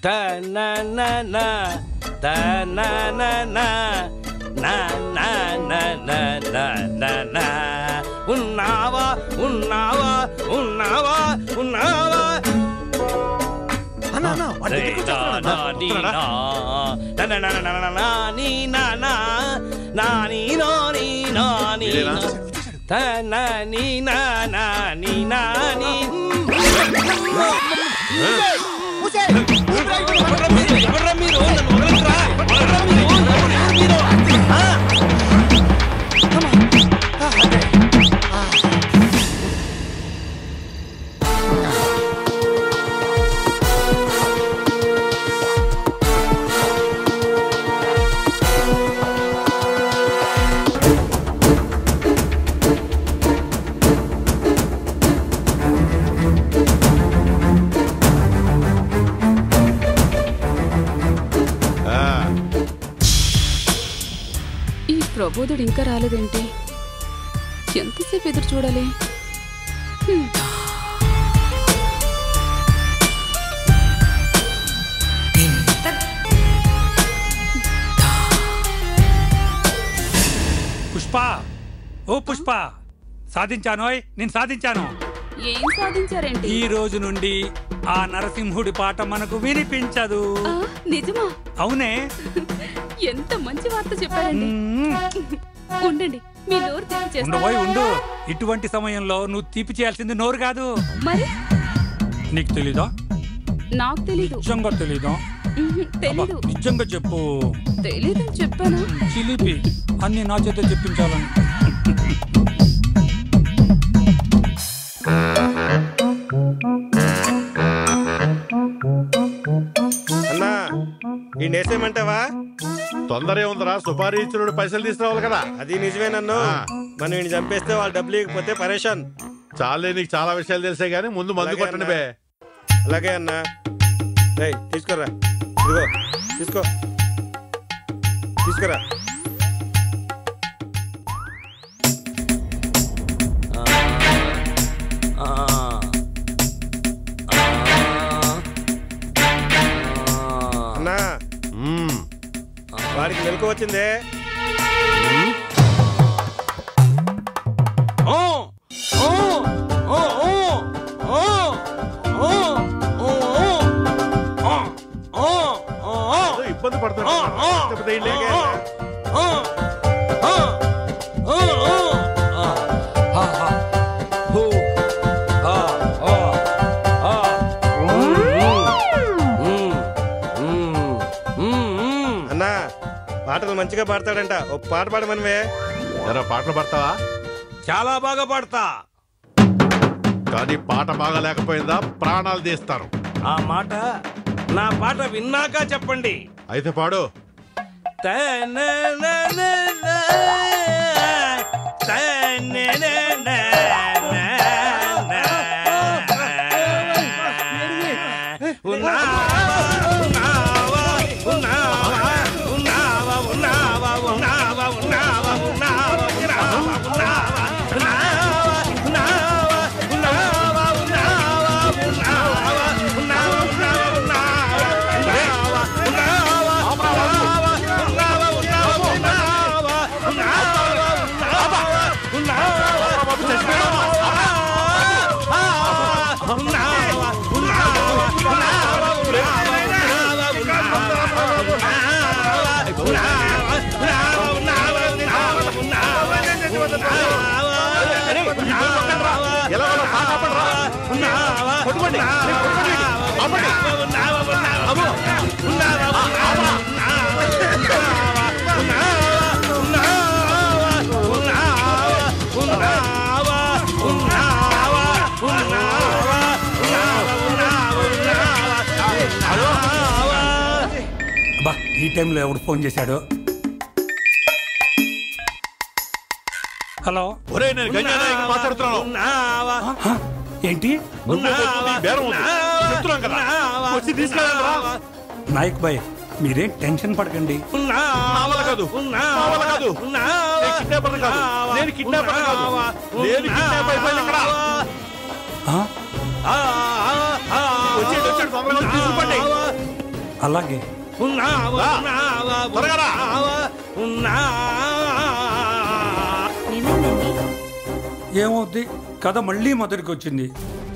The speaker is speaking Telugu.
త నా నా నా త నా నా నా నా నా నా నా నా నా నా ఉన్నావా ఉన్నావా ఉన్నావా ఉన్నావా అన్న అన్న వాడి దగ్గరికి వచ్చేస్తున్నాడు అన్న. నీ వస్తున్నాడా? నా నా నా నా నా నా నీ నా నా నా నీ నో నీ నో నీ వీడేనా? నో. త నా నీ నా నా నీ నా నీ ఎవర్రా మీరు? ఎవర్రా మీరు? నన్ను వదలండిరా. ఎవర్రా మీరు? ఎవరు మీరు? ఆ? ఆ, ఈ ప్రబోధుడు ఇంకా రాలేదేంటి ఎంతసేపు ఎదురు చూడాలి హ్మ్. పుష్ప ఓ పుష్ప సాధించానోయ్ నేను సాధించాను ఏం సాధించారేంటి ఈ రోజు నుండి ఆ నరసింహుడి పాట మనకు వినిపించదు ఆ, నిజమా అవునే ఎంత మంచి వార్త చెప్పారండి మ్మ్. ఉండండి మీ నోరు తెరిచేస్తా ఉండబోయ్ ఉండు ఇటువంటి సమయంలో నువ్వు తీపి చేయాల్సింది నోరు కాదు మరి నీకు తెలీదా నాకు తెలీదు నిజంగా తెలీదా ఉహు, అబ్బా, తెలీదు నిజంగా చెప్పు తెలీదని చెప్పాను చిలిపి అన్ని నా చేత చెప్పించాలని అన్నా ఈ నేసేమంటావా తొందరే ఉందరా సుపారీ ఇచ్చినోడు పైసలు తీసుకురావాలి కదా అది నిజమే నన్ను ఆ. మనం ఈయన చంపేస్తే వాళ్ళు డబ్బులు ఇవ్వకపోతే పరేషాన్ చాలే నీకు చాలా విషయాలు తెలిసే గానీ ముందు మందు అలాగే కొట్టండి అన్నా. బే అలాగే అన్నా రేయ్ తీసుకోరా ఇదిగో తీసుకో తీసుకురా అన్నా మ్మ్. వాడికి మెలకు వచ్చిందే ఏదో ఇబ్బంది పడుతున్నాడు లేకపోతే వీళ్ళే. అన్నా పాటలు మంచిగా పాడతాడంట ఓ పాట పాడమనివే ఎరా పాటలు పడతావా చాలా బాగా పాడతా కానీ పాట బాగా లేకపోయిందా ప్రాణాలు తీస్తారు ఆ మాట నా పాట విన్నాక చెప్పండి అయితే పాడు ఎలా ఉన్నా? పాట ఆపండిరా. కొట్టుకోండి. కొట్టుకోండి. ఆపండి. అబ్బా ఈ టైంలో ఎవడు ఫోన్ చేశాడు హలో ఒరే నేను గంగానాయకి మాట్లాడుతున్నాను హ? ఏంటి నువ్వు పోతుంది, బేరం ఉంది. చెప్తున్నాం కదా వచ్చి తీసుకెళ్ళండి రా. నాయక్ బాయ్ మీరేం టెన్షన్ పడకండి నా వల్ల కాదు నా వల్ల కాదు నేను కిడ్నాపర్ కాదు నేను కిడ్నాపర్ కాదు నేను కిడ్నాప్ అయిపోయింది ఇక్కడ ఆ? వచ్చేయండి వచ్చేయండి తొందరగా వచ్చి తీసుకుపండి అలాగే ఉన్నావా రా. ఉన్నావా త్వరగా రా. ఉన్నావా ఉన్నావా ఏమైందండి ఏమవుద్ది కథ మళ్ళీ మొదటికి వచ్చింది